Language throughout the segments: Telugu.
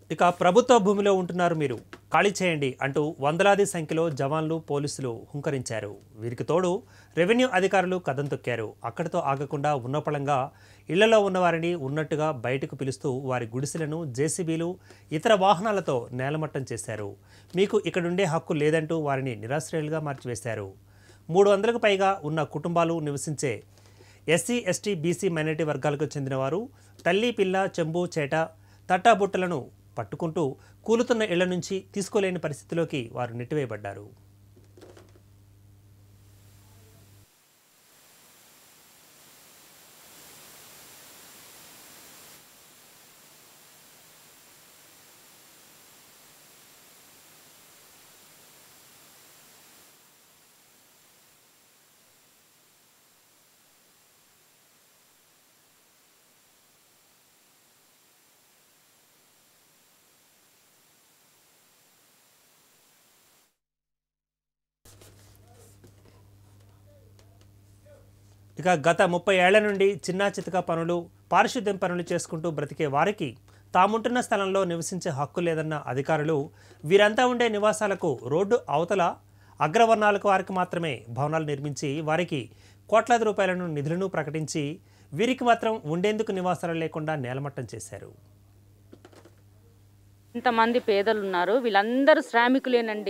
ఇక ప్రభుత్వ భూమిలో ఉంటున్నారు మీరు ఖాళీ చేయండి అంటూ వందలాది సంఖ్యలో జవాన్లు పోలీసులు హుంకరించారు వీరికి తోడు రెవెన్యూ అధికారులు కదం తొక్కారు అక్కడితో ఆగకుండా ఉన్నపళంగా ఇళ్లలో ఉన్నవారిని ఉన్నట్టుగా బయటకు పిలుస్తూ వారి గుడిసెలను జేసీబీలు ఇతర వాహనాలతో నేలమట్టం చేశారు మీకు ఇక్కడుండే హక్కు లేదంటూ వారిని నిరాశ్రయులుగా మార్చివేశారు మూడు వందలకు పైగా ఉన్న కుటుంబాలు నివసించే ఎస్సీ ఎస్టీ బీసీ మైనారిటీ వర్గాలకు చెందినవారు తల్లి పిల్ల చెంబు చేట తట్టాబుట్టలను పట్టుకుంటూ కూలుతున్న ఇళ్ల నుంచి తీసుకోలేని పరిస్థితిలోకి వారు నెట్టివేయబడ్డారు ఇక గత ముప్పై ఏళ్ల నుండి చిన్నా చితక పనులు పారిశుద్ధ్యం పనులు చేసుకుంటూ బ్రతికే వారికి తాముంటున్న స్థలంలో నివసించే హక్కు లేదన్న అధికారులు వీరంతా ఉండే నివాసాలకు రోడ్డు అవతల అగ్రవర్ణాలకు వారికి మాత్రమే భవనాలు నిర్మించి వారికి కోట్లాది రూపాయలను నిధులను ప్రకటించి వీరికి మాత్రం ఉండేందుకు నివాసాలు లేకుండా నేలమట్టం చేశారు ఇంతమంది పేదలు ఉన్నారు వీళ్ళందరూ శ్రామికులేనండి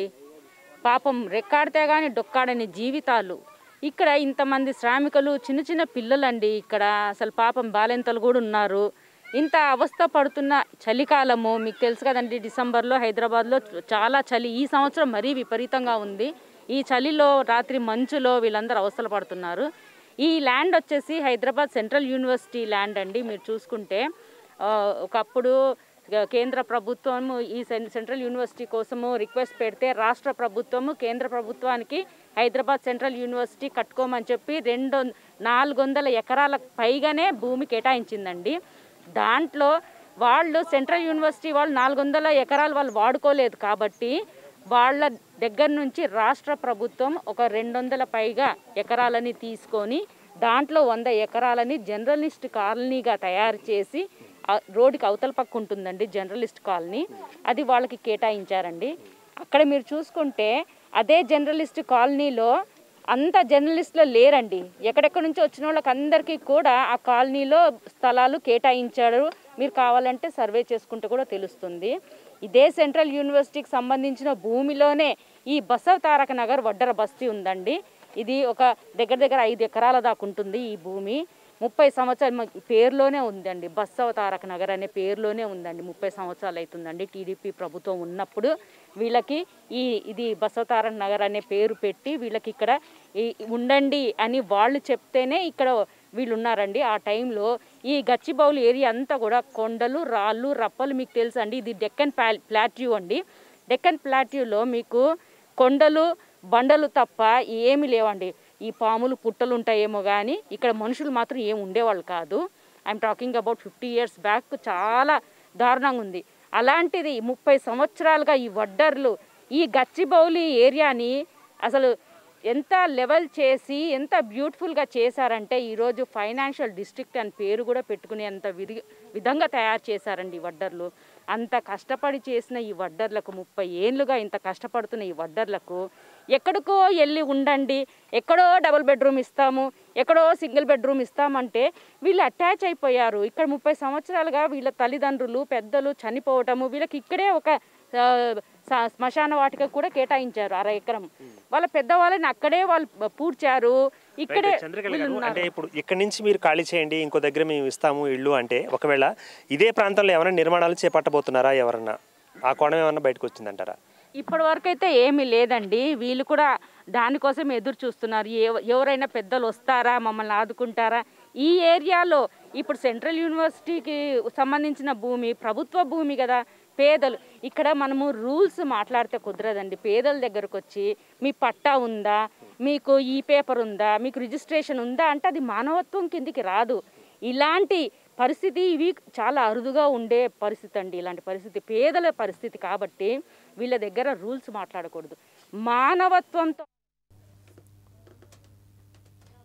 పాపం రెక్కాడితే కానీ డొక్కాడని జీవితాలు ఇక్కడ ఇంతమంది శ్రామికులు చిన్న చిన్న పిల్లలండి ఇక్కడ అసలు పాపం బాలెంతలు కూడా ఉన్నారు ఇంత అవస్థ పడుతున్న చలికాలము మీకు తెలుసు కదండి డిసెంబర్లో హైదరాబాద్లో చాలా చలి ఈ సంవత్సరం మరీ విపరీతంగా ఉంది ఈ చలిలో రాత్రి మంచులో వీళ్ళందరూ అవస్థలు పడుతున్నారు ఈ ల్యాండ్ వచ్చేసి హైదరాబాద్ సెంట్రల్ యూనివర్సిటీ ల్యాండ్ అండి మీరు చూసుకుంటే ఆ, ఒకప్పుడు కేంద్ర ప్రభుత్వము ఈ సెన్- సెంట్రల్ యూనివర్సిటీ కోసము రిక్వెస్ట్ పెడితే రాష్ట్ర ప్రభుత్వము కేంద్ర ప్రభుత్వానికి హైదరాబాద్ సెంట్రల్ యూనివర్సిటీ కట్టుకోమని చెప్పి రెండు నాలుగు వందల ఎకరాల పైగానే భూమి కేటాయించిందండి దాంట్లో వాళ్ళు సెంట్రల్ యూనివర్సిటీ వాళ్ళు నాలుగు వందల ఎకరాలు వాళ్ళు వాడుకోలేదు కాబట్టి వాళ్ళ దగ్గర నుంచి రాష్ట్ర ప్రభుత్వం ఒక రెండు వందల పైగా ఎకరాలని తీసుకొని దాంట్లో వంద ఎకరాలని జర్నలిస్ట్ కాలనీగా తయారు చేసి ఆ రోడ్డుకి అవతల పక్క ఉంటుందండి జర్నలిస్ట్ కాలనీ అది వాళ్ళకి కేటాయించారండి అక్కడ మీరు చూసుకుంటే అదే జర్నలిస్ట్ కాలనీలో అంత జర్నలిస్టులు లేరండి ఎక్కడెక్కడి నుంచి వచ్చిన వాళ్ళకి అందరికీ కూడా ఆ కాలనీలో స్థలాలు కేటాయించారు మీరు కావాలంటే సర్వే చేసుకుంటే కూడా తెలుస్తుంది ఇదే సెంట్రల్ యూనివర్సిటీకి సంబంధించిన భూమిలోనే ఈ బసవ తారక నగర్ వడ్డర బస్తీ ఉందండి ఇది ఒక దగ్గర దగ్గర ఐదు ఎకరాల దాకా ఉంటుంది ఈ భూమి ముప్పై సంవత్సరాలు మ- పేరులోనే ఉందండి బస్సవ తారక నగర్ అనే పేరులోనే ఉందండి ముప్పై సంవత్సరాలు అవుతుందండి టీడీపీ ప్రభుత్వం ఉన్నప్పుడు వీళ్ళకి ఈ ఇది బసవ తారక నగర్ అనే పేరు పెట్టి వీళ్ళకి ఇక్కడ ఈ- ఉండండి అని వాళ్ళు చెప్తేనే ఇక్కడ వీళ్ళు ఉన్నారండి ఆ టైంలో ఈ గచ్చిబౌలి ఏరియా అంతా కూడా కొండలు రాళ్ళు రప్పలు మీకు తెలుసు అండి ఇది డెక్కన్ ప్లా ప్లాట్యూ అండి డెక్కన్ ప్లాట్యూలో మీకు కొండలు బండలు తప్ప ఏమి లేవండి ఈ పాములు పుట్టలు ఉంటాయేమో కానీ ఇక్కడ మనుషులు మాత్రం ఏమి ఉండేవాళ్ళు కాదు I'm talking about fifty years back చాలా దారుణంగా ఉంది అలాంటిది ముప్పై సంవత్సరాలుగా ఈ వడ్డర్లు ఈ గచ్చిబౌలి ఏరియాని అసలు ఎంత లెవెల్ చేసి ఎంత బ్యూటిఫుల్గా చేశారంటే ఈరోజు ఫైనాన్షియల్ డిస్ట్రిక్ట్ అని పేరు కూడా పెట్టుకునేంత విధి విధంగా తయారు చేశారండి ఈ వడ్డర్లు అంత కష్టపడి చేసిన ఈ వడ్డర్లకు ముప్పై ఏళ్ళుగా ఇంత కష్టపడుతున్న ఈ వడ్డర్లకు ఎక్కడికో వెళ్ళి ఉండండి ఎక్కడో డబుల్ బెడ్రూమ్ ఇస్తాము ఎక్కడో సింగిల్ బెడ్రూమ్ ఇస్తామంటే వీళ్ళు అటాచ్ అయిపోయారు ఇక్కడ ముప్పై సంవత్సరాలుగా వీళ్ళ తల్లిదండ్రులు పెద్దలు చనిపోవటము వీళ్ళకి ఇక్కడే ఒక ఆ, స- శ్మశాన వాటిక కూడా కేటాయించారు అర ఎకరం వాళ్ళ పెద్దవాళ్ళని అక్కడే వాళ్ళు పూడ్చారు ఇక్కడే చంద్రకళ వీళ్ళు గారు ఉన్నారు. అంటే ఇప్పుడు ఇక్కడి నుంచి మీరు ఖాళీ చేయండి ఇంకో దగ్గర మేము ఇస్తాము ఇల్లు అంటే ఒకవేళ ఇదే ప్రాంతంలో ఏమైనా నిర్మాణాలు చేపట్టబోతున్నారా ఎవరన్నా ఆ కోణం ఏమన్నా బయటకు వచ్చిందంటారా ఇప్పటి వరకు అయితే ఏమీ లేదండి వీళ్ళు కూడా దానికోసం ఎదురు చూస్తున్నారు ఎవ- ఎవరైనా పెద్దలు వస్తారా మమ్మల్ని ఆదుకుంటారా ఈ ఏరియాలో ఇప్పుడు సెంట్రల్ యూనివర్సిటీకి సంబంధించిన భూమి ప్రభుత్వ భూమి కదా పేదలు ఇక్కడ మనము రూల్స్ మాట్లాడితే కుదరదండి పేదల దగ్గరకు వచ్చి మీ పట్టా ఉందా మీకు ఈ పేపర్ ఉందా మీకు రిజిస్ట్రేషన్ ఉందా అంటే అది మానవత్వం కిందికి రాదు ఇలాంటి పరిస్థితి ఇవి చాలా అరుదుగా ఉండే పరిస్థితి అండి ఇలాంటి పరిస్థితి పేదల పరిస్థితి కాబట్టి వీళ్ళ దగ్గర రూల్స్ మాట్లాడకూడదు మానవత్వంతో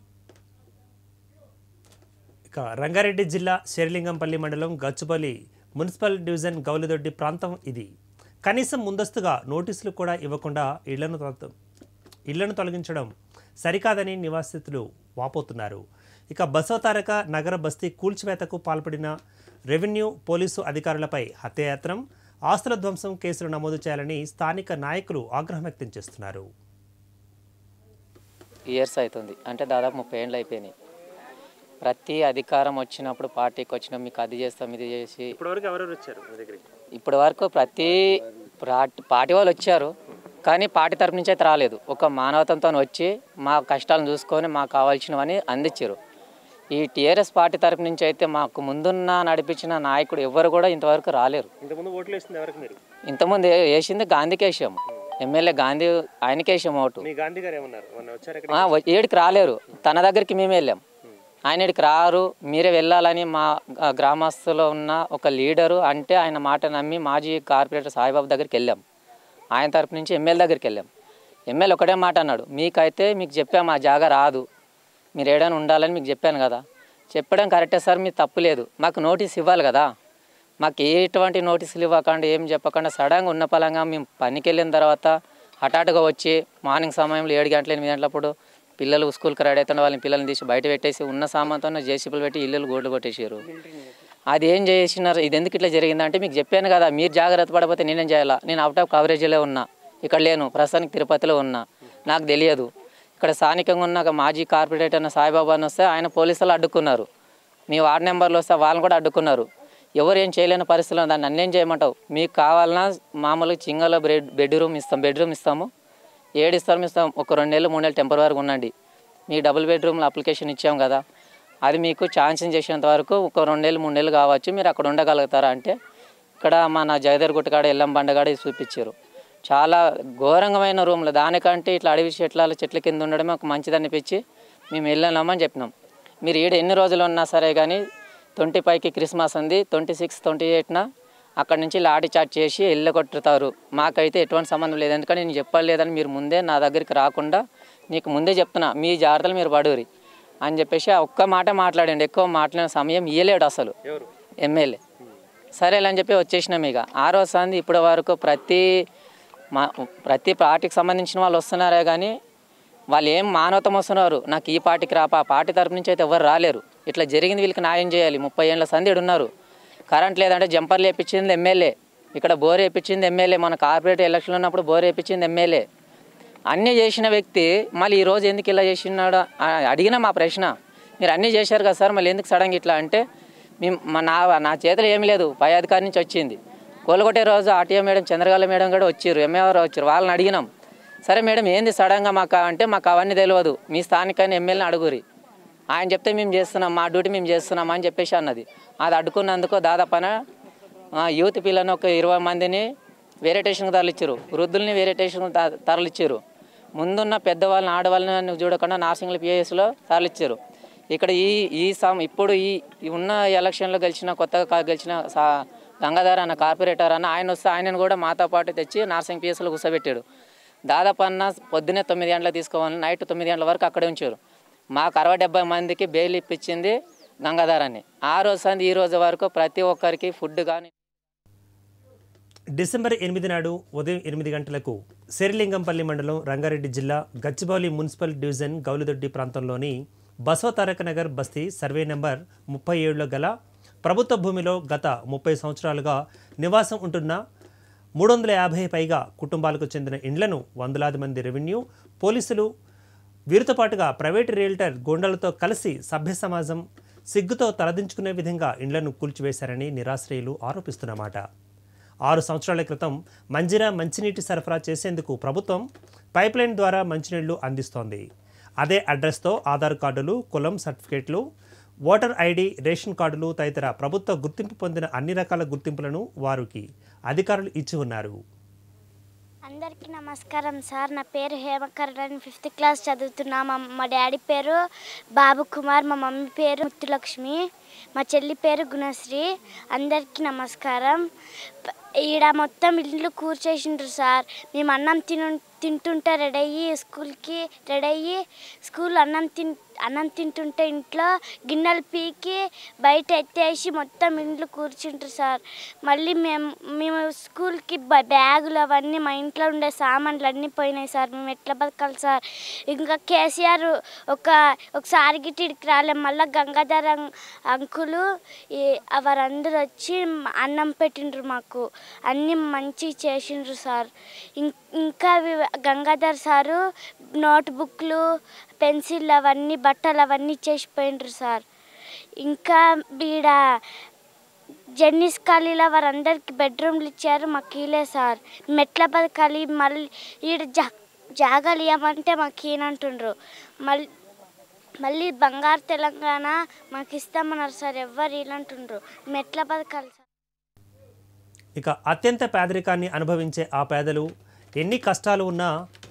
ఇక రంగారెడ్డి జిల్లా శేరిలింగంపల్లి మండలం గచ్చుపల్లి మున్సిపల్ డివిజన్ గౌలిదొడ్డి ప్రాంతం ఇది కనీసం ముందస్తుగా నోటీసులు కూడా ఇవ్వకుండా ఇళ్లను తొల- ఇళ్లను తొలగించడం సరికాదని నివాసితులు వాపోతున్నారు ఇక బసవతారక నగర బస్తీ కూల్చివేతకు పాల్పడిన రెవెన్యూ పోలీసు అధికారులపై హత్యాయత్నం ఆస్తుల ధ్వంసం కేసులు నమోదు చేయాలని స్థానిక నాయకులు ఆగ్రహం వ్యక్తం చేస్తున్నారు ఇయర్స్ అవుతుంది అంటే దాదాపు ముప్పై ఏళ్ళు అయిపోయినాయి ప్రతి అధికారం వచ్చినప్పుడు పార్టీకి వచ్చిన మీకు అది చేస్తాం ఇది చేసి ఇప్పటివరకు ఎవరెవరు వచ్చారు మీ దగ్గరికి ఇప్పటి వరకు ప్రతి పార్టీ పార్టీ వాళ్ళు వచ్చారు కానీ పార్టీ తరపు నుంచి అయితే రాలేదు ఒక మానవతంతో వచ్చి మా కష్టాలను చూసుకొని మాకు కావాల్సినవని అందించారు ఈ టీఆర్ఎస్ పార్టీ తరపు నుంచి అయితే మాకు ముందున్న నడిపించిన నాయకుడు ఎవరు కూడా ఇంతవరకు రాలేరు ఇంతకుముందు ఓట్లు వేసింది ఎవరికి మీరు ఇంతకుముందు ఏ- వేసింది గాంధీకి వేసాము ఎమ్మెల్యే గాంధీ ఆయనకి వేసాము ఓటు మీ గాంధీ గారు ఏమన్నారు మొన్న వచ్చారు ఆ, వ- ఏడికి రాలేరు తన దగ్గరికి మేము వెళ్ళాం ఆయన ఇక్కడికి రారు మీరే వెళ్ళాలని మా ఆ, గ్రామస్తులో ఉన్న ఒక లీడరు అంటే ఆయన మాట నమ్మి మాజీ కార్పొరేటర్ సాయిబాబు దగ్గరికి వెళ్ళాం ఆయన తరపు నుంచి ఎమ్మెల్యే దగ్గరికి వెళ్ళాం ఎమ్మెల్యే ఒకటే మాట అన్నాడు మీకైతే మీకు చెప్పాము ఆ జాగా రాదు మీరు ఏడైనా ఉండాలని మీకు చెప్పాను కదా చెప్పడం కరెక్టే సార్ మీ తప్పు లేదు మాకు నోటీస్ ఇవ్వాలి కదా మాకు ఎటువంటి నోటీసులు ఇవ్వకుండా ఏం చెప్పకుండా సడన్గా ఉన్న పలంగా మేము పనికి వెళ్ళిన తర్వాత హఠాటుగా వచ్చి మార్నింగ్ సమయంలో ఏడు గంటల ఎనిమిది గంటలప్పుడు పిల్లలు స్కూల్కి రెడీ అవుతున్న వాళ్ళని పిల్లల్ని తీసి బయట పెట్టేసి ఉన్న సామాన్తో జేసీపీలు పెట్టి ఇల్లు గోడ్లు కొట్టేసారు అది ఏం చేసినారు ఇది ఎందుకు ఇట్లా జరిగిందంటే మీకు చెప్పాను కదా మీరు జాగ్రత్త పడకపోతే నేనేం చేయాలా నేను అవుట్ ఆఫ్ కవరేజీలో ఉన్నా ఇక్కడ లేను ప్రస్తుతానికి తిరుపతిలో ఉన్నా నాకు తెలియదు ఇక్కడ స్థానికంగా ఉన్న ఒక మాజీ కార్పొరేటర్ అన్న సాయిబాబా అని వస్తే ఆయన పోలీసులు అడ్డుకున్నారు మీ వార్డ్ నెంబర్లు వస్తే వాళ్ళని కూడా అడ్డుకున్నారు ఎవరు ఏం చేయలేని పరిస్థితిలో దాన్ని నన్నేం చేయమంటావు మీకు కావాలన్నా మామూలుగా చింగలో బెడ్ బెడ్రూమ్ ఇస్తాం బెడ్రూమ్ ఇస్తాము ఏడు ఇస్తాం ఇస్తాం ఒక రెండు నెలలు మూడు నెలలు టెంపరీగా ఉండండి మీకు డబుల్ బెడ్రూమ్లో అప్లికేషన్ ఇచ్చాం కదా అది మీకు ఛాన్సింగ్ చేసేంత వరకు ఒక రెండు నెలలు మూడు నెలలు కావచ్చు మీరు అక్కడ ఉండగలుగుతారా అంటే ఇక్కడ మన జయదర్ గుట్టకాడ ఎల్లం బండగాడ ఇది చూపించారు చాలా ఘోరంగమైన రూమ్లు దానికంటే ఇట్లా అడవి చెట్ల చెట్ల కింద ఉండడమే ఒక మంచిది అనిపించి మేము వెళ్ళామని చెప్పినాం మీరు ఈడ ఎన్ని రోజులు ఉన్నా సరే కానీ ట్వంటీ ఫైవ్కి క్రిస్మస్ ఉంది ట్వంటీ సిక్స్ ట్వంటీ ఎయిట్న అక్కడ నుంచి లాఠీ చార్జ్ చేసి వెళ్ళగొట్టుతారు మాకైతే ఎటువంటి సంబంధం లేదు ఎందుకంటే నేను చెప్పలేదని మీరు ముందే నా దగ్గరికి రాకుండా నీకు ముందే చెప్తున్నా మీ జాగ్రత్తలు మీరు పడురి అని చెప్పేసి ఆ ఒక్క మాట మాట్లాడండి ఎక్కువ మాట్లాడిన సమయం ఇయ్యలేడు అసలు ఎవరు ఎమ్మెల్యే సరేలే అని చెప్పి వచ్చేసినాం ఇక ఆ రోజు సంది ఇప్పటి వరకు ప్రతి మా ప్రతి పార్టీకి సంబంధించిన వాళ్ళు వస్తున్నారే కానీ వాళ్ళు ఏం మానవతం వస్తున్నారు నాకు ఈ పార్టీకి రాపా ఆ పార్టీ తరపు నుంచి అయితే ఎవరు రాలేరు ఇట్లా జరిగింది వీళ్ళకి న్యాయం చేయాలి ముప్పై ఏళ్ళ సంది ఉన్నారు కరెంట్ లేదంటే జంపర్లు వేయించింది ఎమ్మెల్యే ఇక్కడ బోర్ వేయించింది ఎమ్మెల్యే మన కార్పొరేట్ ఎలక్షన్ ఉన్నప్పుడు బోర్ వేయించింది ఎమ్మెల్యే అన్నీ చేసిన వ్యక్తి మళ్ళీ ఈ రోజు ఎందుకు ఇలా చేసినాడు ఆ- అడిగిన మా ప్రశ్న మీరు అన్నీ చేశారు కదా సార్ మళ్ళీ ఎందుకు సడన్గా ఇట్లా అంటే మేము మా నా నా చేతిలో ఏమీ లేదు పై అధికారి నుంచి వచ్చింది కోలుగొట్టే రోజు ఆర్టీఓ మేడం చంద్రగాల మేడం కూడా వచ్చారు ఎంఏఆర్ వచ్చారు వాళ్ళని అడిగినాం సరే మేడం ఏంది సడన్గా మాకు అంటే మాకు అవన్నీ తెలియదు మీ స్థానికాన్ని ఎమ్మెల్యేని అడుగురి ఆయన చెప్తే మేము చేస్తున్నాం మా డ్యూటీ మేము చేస్తున్నాం అని చెప్పేసి అన్నది అది అడ్డుకున్నందుకు దాదాపున ఆ, యూత్ పిల్లని ఒక ఇరవై మందిని వేరే స్టేషన్కి తరలిచ్చారు వృద్ధుల్ని వేరే స్టేషన్కి త- తరలిచ్చారు ముందున్న పెద్దవాళ్ళని ఆడవాళ్ళని చూడకుండా నార్సింగ్ల పిఎస్లో తరలిచ్చారు ఇక్కడ ఈ ఈ సం ఇప్పుడు ఈ ఈ ఉన్న ఎలక్షన్లో గెలిచిన కొత్తగా కా- గెలిచిన సా గంగాధర్ అన్న కార్పొరేటర్ అన్న ఆయన వస్తే ఆయనను కూడా మాతో పాటు తెచ్చి నార్సింగ్ పిఎస్లో కూర్చోబెట్టాడు దాదాపు అన్న పొద్దున్నే తొమ్మిది గంటలకు తీసుకోవాలి నైట్ తొమ్మిది గంటల వరకు అక్కడే ఉంచారు మాకు అరవై డెబ్బై మందికి బెయిల్ ఇప్పించింది గంగాధర్ అని ఆ రోజు సంది ఈ రోజు వరకు ప్రతి ఒక్కరికి ఫుడ్ కానీ డిసెంబర్ ఎనిమిది నాడు ఉదయం ఎనిమిది గంటలకు శేరిలింగంపల్లి మండలం రంగారెడ్డి జిల్లా గచ్చిబౌలి మున్సిపల్ డివిజన్ గౌలిదొడ్డి ప్రాంతంలోని బసవతారక నగర్ బస్తీ సర్వే నెంబర్ ముప్పై ఏడులో గల ప్రభుత్వ భూమిలో గత ముప్పై సంవత్సరాలుగా నివాసం ఉంటున్న మూడు వందల యాభై పైగా కుటుంబాలకు చెందిన ఇండ్లను వందలాది మంది రెవెన్యూ పోలీసులు వీరితో పాటుగా ప్రైవేటు రియల్టర్ గోండాలతో కలిసి సభ్య సమాజం సిగ్గుతో తలదించుకునే విధంగా ఇండ్లను కూల్చివేశారని నిరాశ్రయులు ఆరోపిస్తున్నమాట ఆరు సంవత్సరాల క్రితం మంజిరా మంచినీటి సరఫరా చేసేందుకు ప్రభుత్వం పైప్లైన్ ద్వారా మంచినీళ్లు అందిస్తోంది అదే అడ్రస్తో ఆధార్ కార్డులు కులం సర్టిఫికేట్లు ఓటర్ ఐడి రేషన్ కార్డులు తదితర ప్రభుత్వ గుర్తింపు పొందిన అన్ని రకాల గుర్తింపులను వారికి అధికారులు ఇచ్చి ఉన్నారు అందరికీ నమస్కారం సార్ నా పేరు హేమకర్ నేను ఫిఫ్త్ క్లాస్ చదువుతున్నా మా మా డాడీ పేరు బాబు కుమార్ మా మమ్మీ పేరు ముత్తులక్ష్మి మా చెల్లి పేరు గుణశ్రీ అందరికీ నమస్కారం ప- ఈడ మొత్తం ఇల్లు కూర్చేసిండ్రు సార్ మేము అన్నం తిను తింటుంటే రెడీ అయ్యి స్కూల్కి రెడీ అయ్యి స్కూల్ అన్నం తిన్ అన్నం తింటుంటే ఇంట్లో గిన్నెలు పీకి బయట ఎత్తేసి మొత్తం ఇంట్లో కూర్చుంటారు సార్ మళ్ళీ మేము మేము స్కూల్కి బ- బ్యాగులు అవన్నీ మా ఇంట్లో ఉండే సామాన్లు అన్నీ పోయినాయి సార్ మేము ఎట్లా బతకాలి సార్ ఇంకా కేసీఆర్ ఒక ఒకసారి గిట్టి ఇక్కడికి రాలే మళ్ళీ గంగాధర్ అం- అంకులు ఈ వారందరూ వచ్చి అన్నం పెట్టిండ్రు మాకు అన్నీ మంచి చేసిండ్రు సార్ ఇం- ఇంకా వి- గంగాధర్ సారు నోట్ బుక్లు పెన్సిల్ అవన్నీ బట్టలు అవన్నీ చేసిపోయిండ్రు సార్ ఇంకా బీడ జెన్నిస్ ఖాళీలో వారందరికి బెడ్రూమ్లు ఇచ్చారు మాకు ఇలే సార్ మెట్ల బతకాలి మళ్ళీ ఈడ జా జాగాలు ఇవ్వమంటే మాకు ఈయనంటుండ్రు మళ్ళీ మళ్ళీ బంగారు తెలంగాణ మాకు ఇస్తామన్నారు సార్ ఎవ్వరు ఇలాంటుండ్రు మెట్ల బతకాలి సార్ ఇక అత్యంత పేదరికాన్ని అనుభవించే ఆ పేదలు ఎన్ని కష్టాలు ఉన్నా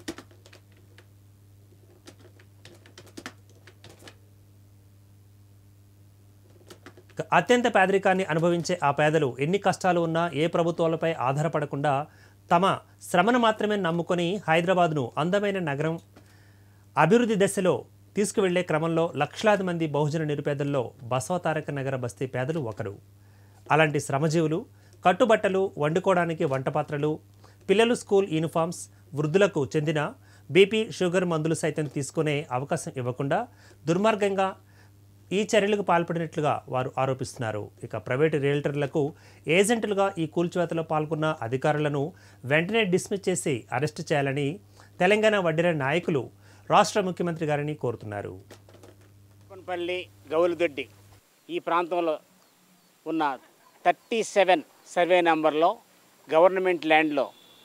ఇక అత్యంత పేదరికాన్ని అనుభవించే ఆ పేదలు ఎన్ని కష్టాలు ఉన్నా ఏ ప్రభుత్వాలపై ఆధారపడకుండా తమ శ్రమను మాత్రమే నమ్ముకొని హైదరాబాద్ను అందమైన నగరం అభివృద్ధి దశలో తీసుకువెళ్లే క్రమంలో లక్షలాది మంది బహుజన నిరుపేదల్లో బసవతారక నగర బస్తీ పేదలు ఒకరు అలాంటి శ్రమజీవులు కట్టుబట్టలు వండుకోవడానికి వంటపాత్రలు పిల్లలు స్కూల్ యూనిఫామ్స్ వృద్ధులకు చెందిన బీపీ షుగర్ మందులు సైతం తీసుకునే అవకాశం ఇవ్వకుండా దుర్మార్గంగా ఈ చర్యలకు పాల్పడినట్లుగా వారు ఆరోపిస్తున్నారు ఇక ప్రైవేటు రియల్టర్లకు ఏజెంట్లుగా ఈ కూల్చివేతలో పాల్గొన్న అధికారులను వెంటనే డిస్మిస్ చేసి అరెస్టు చేయాలని తెలంగాణ వడ్డీర నాయకులు రాష్ట్ర ముఖ్యమంత్రి గారిని కోరుతున్నారు కొనపల్లి గౌలిదొడ్డి ఈ ప్రాంతంలో ఉన్న థర్టీ సెవెన్ సర్వే నెంబర్లో గవర్నమెంట్ ల్యాండ్లో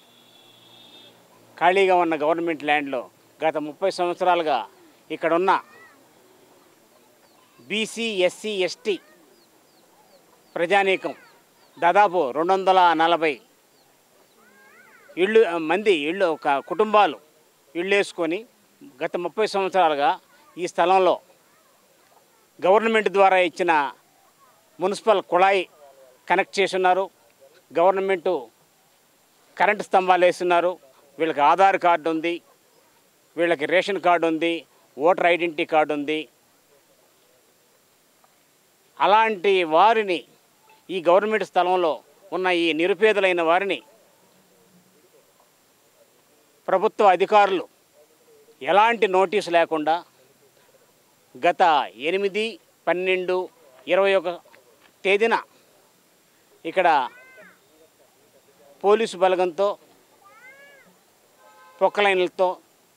ఖాళీగా ఉన్న గవర్నమెంట్ ల్యాండ్లో గత ముప్పై సంవత్సరాలుగా ఇక్కడ ఉన్న బీసీ ఎస్సీ ఎస్టీ ప్రజానీకం దాదాపు రెండు వందల నలభై ఇళ్ళు మంది ఇళ్ళు ఒక కుటుంబాలు ఇళ్ళు వేసుకొని గత ముప్పై సంవత్సరాలుగా ఈ స్థలంలో గవర్నమెంట్ ద్వారా ఇచ్చిన మున్సిపల్ కుళాయి కనెక్ట్ చేస్తున్నారు గవర్నమెంటు కరెంటు స్తంభాలు వేస్తున్నారు వీళ్ళకి ఆధార్ కార్డు ఉంది వీళ్ళకి రేషన్ కార్డు ఉంది ఓటర్ ఐడెంటిటీ కార్డు ఉంది అలాంటి వారిని ఈ గవర్నమెంట్ స్థలంలో ఉన్న ఈ నిరుపేదలైన వారిని ప్రభుత్వ అధికారులు ఎలాంటి నోటీసు లేకుండా గత ఎనిమిది పన్నెండు ఇరవై ఒక తేదీన ఇక్కడ పోలీసు బలగంతో పొక్కలైన్లతో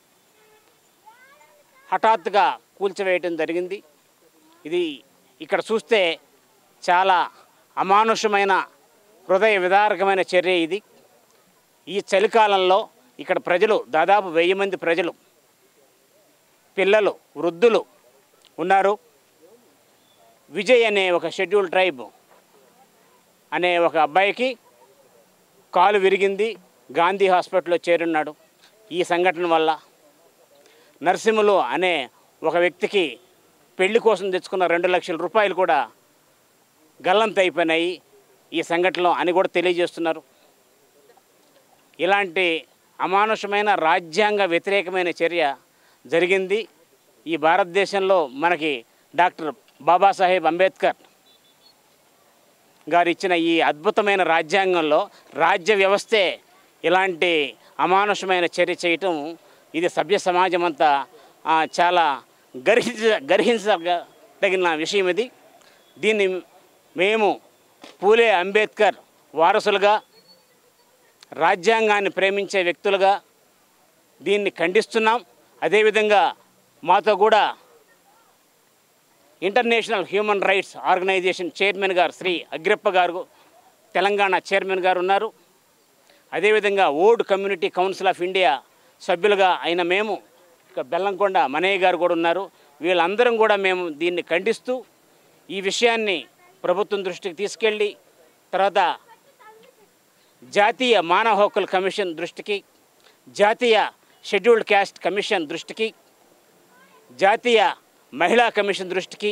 హఠాత్తుగా కూల్చివేయటం జరిగింది ఇది ఇక్కడ చూస్తే చాలా అమానుషమైన హృదయ విదారకమైన చర్య ఇది ఈ చలికాలంలో ఇక్కడ ప్రజలు దాదాపు వెయ్యి మంది ప్రజలు పిల్లలు వృద్ధులు ఉన్నారు విజయ్ అనే ఒక షెడ్యూల్ ట్రైబ్ అనే ఒక అబ్బాయికి కాలు విరిగింది గాంధీ హాస్పిటల్లో చేరున్నాడు ఈ సంఘటన వల్ల నరసింహులు అనే ఒక వ్యక్తికి పెళ్లి కోసం తెచ్చుకున్న రెండు లక్షల రూపాయలు కూడా గల్లంత అయిపోయినాయి ఈ సంఘటనలో అని కూడా తెలియజేస్తున్నారు ఇలాంటి అమానుషమైన రాజ్యాంగ వ్యతిరేకమైన చర్య జరిగింది ఈ భారతదేశంలో మనకి డాక్టర్ బాబాసాహెబ్ అంబేద్కర్ గారు ఇచ్చిన ఈ అద్భుతమైన రాజ్యాంగంలో రాజ్య వ్యవస్థే ఇలాంటి అమానుషమైన చర్య చేయటం ఇది సభ్య సమాజం అంతా ఆ, చాలా గర్హించ గర్హించదగిన విషయం ఇది దీన్ని మేము పూలే అంబేద్కర్ వారసులుగా రాజ్యాంగాన్ని ప్రేమించే వ్యక్తులుగా దీన్ని ఖండిస్తున్నాం అదేవిధంగా మాతో కూడా international human rights organisation chairman గారు శ్రీ అగ్రప్ప గారు తెలంగాణ చైర్మన్ గారు ఉన్నారు అదేవిధంగా old community council of India సభ్యులుగా అయిన మేము ఇక బెల్లంకొండ మనయ్య గారు కూడా ఉన్నారు వీళ్ళందరం కూడా మేము దీన్ని ఖండిస్తూ ఈ విషయాన్ని ప్రభుత్వం దృష్టికి తీసుకెళ్ళి తర్వాత జాతీయ మానవ హక్కుల కమిషన్ దృష్టికి జాతీయ షెడ్యూల్డ్ క్యాస్ట్ కమిషన్ దృష్టికి జాతీయ మహిళా కమిషన్ దృష్టికి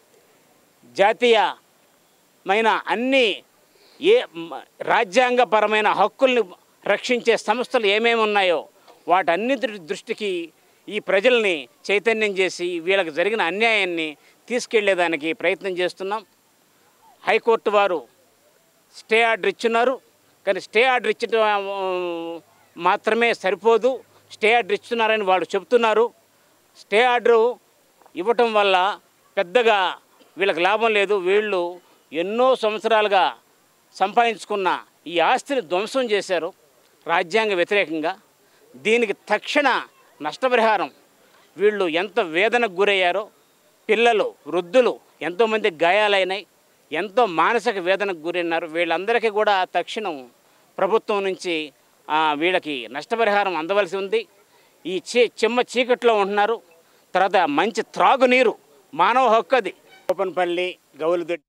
జాతీయమైన అన్ని ఏ మ- రాజ్యాంగపరమైన హక్కుల్ని రక్షించే సంస్థలు ఏమేమి ఉన్నాయో వాటన్నిటి దృష్టికి ఈ ప్రజల్ని చైతన్యం చేసి వీళ్ళకి జరిగిన అన్యాయాన్ని తీసుకెళ్లేదానికి ప్రయత్నం చేస్తున్నాం హైకోర్టు వారు స్టే ఆర్డర్ ఇచ్చున్నారు కానీ స్టే ఆర్డర్ ఇచ్చడం ఆ, మాత్రమే సరిపోదు స్టే ఆర్డర్ ఇస్తున్నారని వాళ్ళు చెప్తున్నారు స్టే ఆర్డరు ఇవ్వటం వల్ల పెద్దగా వీళ్ళకి లాభం లేదు వీళ్ళు ఎన్నో సంవత్సరాలుగా సంపాదించుకున్న ఈ ఆస్తిని ధ్వంసం చేశారు రాజ్యాంగ వ్యతిరేకంగా దీనికి తక్షణ నష్టపరిహారం వీళ్ళు ఎంత వేదనకు గురయ్యారో పిల్లలు వృద్ధులు ఎంతోమంది గాయాలైనాయి ఎంతో మానసిక వేదనకు గురైనారు వీళ్ళందరికీ కూడా తక్షణం ప్రభుత్వం నుంచి ఆ, వీళ్ళకి నష్టపరిహారం అందవలసి ఉంది ఈ చీ చిమ్మ చీకట్లో ఉంటున్నారు తర్వాత మంచి త్రాగునీరు మానవ హక్కు అది ఓపెన్పల్లి గౌలిదొడ్డి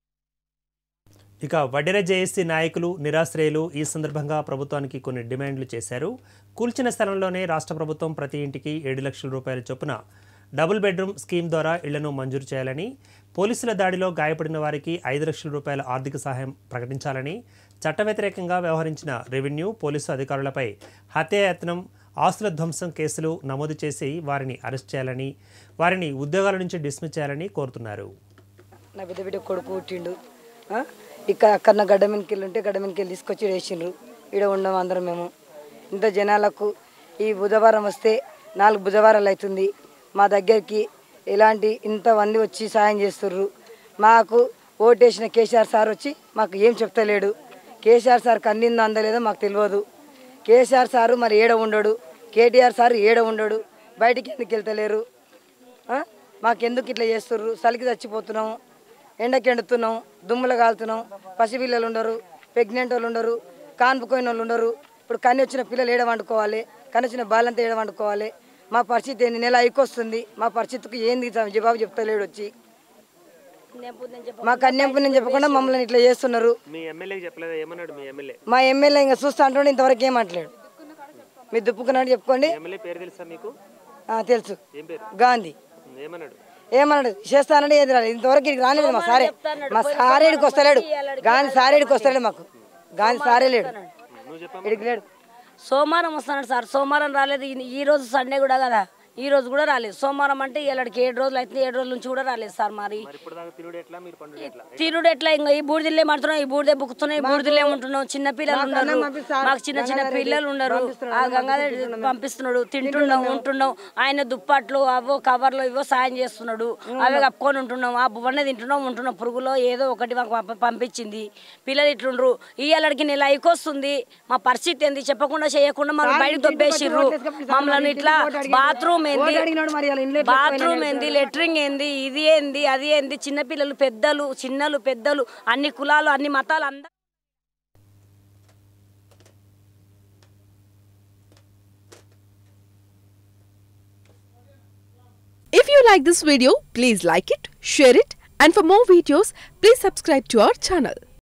ఇక వడ్డెర జేఏసీ నాయకులు నిరాశ్రయులు ఈ సందర్భంగా ప్రభుత్వానికి కొన్ని డిమాండ్లు చేశారు కూల్చిన స్థలంలోనే రాష్ట్ర ప్రభుత్వం ప్రతి ఇంటికి ఏడు లక్షల రూపాయల చొప్పున డబుల్ బెడ్రూమ్ స్కీమ్ ద్వారా ఇళ్లను మంజూరు చేయాలని పోలీసుల దాడిలో గాయపడిన వారికి ఐదు లక్షల రూపాయల ఆర్థిక సహాయం ప్రకటించాలని చట్ట వ్యతిరేకంగా వ్యవహరించిన రెవెన్యూ పోలీసు అధికారులపై హత్యాయత్నం ఆస్తుల ధ్వంసం కేసులు నమోదు చేసి వారిని అరెస్ట్ చేయాలని వారిని ఉద్యోగాల నుంచి డిస్మిస్ చేయాలని కోరుతున్నారు నా పెద్ద బిడ్డ కొడుకు పుట్టిండు ఆ? ఇక్కడ అక్కడ నా గడ్డ మీదకి వెళ్ళి ఉంటే గడ్డ మీదకి వెళ్ళి తీసుకొచ్చి వేసిండ్రు ఈడ ఉండం అందరం మేము ఇంత జనాలకు ఈ బుధవారం వస్తే నాలుగు బుధవారాలు అవుతుంది మా దగ్గరికి ఎలాంటి ఇంతమంది వచ్చి సాయం చేస్తుర్రు మాకు ఓటేసిన కేసీఆర్ సార్ వచ్చి మాకు ఏం చెప్తలేడు కేసీఆర్ సార్కి అందిందో అందలేదో మాకు తెలియదు కేసీఆర్ సారు మరి ఏడ ఉండడు కేటీఆర్ సార్ ఏడ ఉండడు బయటికి ఎందుకు వెళ్తలేరు ఆ? మాకెందుకు ఇట్లా చేస్తుర్రు చలికి చచ్చిపోతున్నాము ఎండకి ఎండుతున్నాం దుమ్ములు కాలుతున్నాం పసిపిల్లలు ఉండరు ప్రెగ్నెంట్ వాళ్ళు ఉండరు కాన్పుకోయిన వాళ్ళు ఉండరు ఇప్పుడు కన్ను వచ్చిన పిల్లలు ఏడ వండుకోవాలి కన్ను వచ్చిన బాలంతా ఏడ వండుకోవాలి మా పరిస్థితి ఏంది నెల అయికొస్తుంది మా పరిస్థితికి ఏంది జవాబు చెప్తలేడు వచ్చి మా కన్యంపుణ్యం చెప్పకుండా మమ్మల్ని ఇట్లా చేస్తున్నారు మీ ఎమ్మెల్యేకి చెప్పలేదు ఏమన్నాడు మీ ఎమ్మెల్యే మా ఎమ్మెల్యే ఇంకా చూస్తా అంటుండే ఇంతవరకు ఏమంటలేడు మీరు దుప్పుకున్నాడు చెప్పుకోండి ఎమ్మెల్యే పేరు తెలుసా మీకు ఆ, తెలుసు ఏం పేరు గాంధీ ఏమన్నాడు ఏమన్నాడు చేస్తానంటే ఏది రాలేదు ఇంతవరకు ఇక్కడికి రాలేదు మా సారే మా సారేడికి వస్తలేడు గాంధీ సారేడికి వస్తలేడు మాకు గాంధీ సారే లేడు ఇడికి లేడు సోమవారం వస్తున్నాడు సార్ సోమవారం రాలేదు ఈ- ఈ రోజు సండే కూడా కదా ఈ రోజు కూడా రాలేదు సోమవారం అంటే ఇలాడికి ఏడు రోజులు అయితే ఏడు రోజుల నుంచి కూడా రాలేదు సార్ మరి ఇప్పుడు దాకా తిరుడు ఎట్లా మీరు పండుగ ఎట్లా తిరుడు ఎట్లా ఇంకా ఈ బూడిదిల్లే మాడుతున్నాం ఈ బూడిదే బుక్కుతున్నాం ఈ బూడిదిల్లే ఉంటున్నాం చిన్న పిల్లలు ఉన్నారు మాకు చిన్న చిన్న పిల్లలు ఉన్నారు ఆ గంగాధర పంపిస్తున్నాడు తింటున్నాం ఉంటున్నాం ఆయన దుప్పట్లు అవో కవర్లు ఇవో సాయం చేస్తున్నాడు అవే కప్పుకొని ఉంటున్నాం ఆ బువ్వనే తింటున్నాం ఉంటున్నాం పురుగులో ఏదో ఒకటి మాకు పంప- పంపించింది పిల్లలు ఇట్లుండ్రు ఇయ్యాలడికి నెల అయికొస్తుంది మా పరిస్థితి ఏంది చెప్పకుండా చేయకుండా మనం బయటకు దొబ్బేసిర్రు మమ్మల్ని ఇట్లా బాత్రూమ్ ఏంది అడిగినాడు మరి వాళ్ళ ఇల్లు బాత్రూమ్ ఏంది లెట్రింగ్ ఏంది ఇది ఏంది అది ఏంది చిన్నపిల్లలు పెద్దలు చిన్నలు పెద్దలు అన్ని కులాలు అన్ని మతాలు అందరూ If you like this video, please like it, share it, and for more videos, please subscribe to our channel.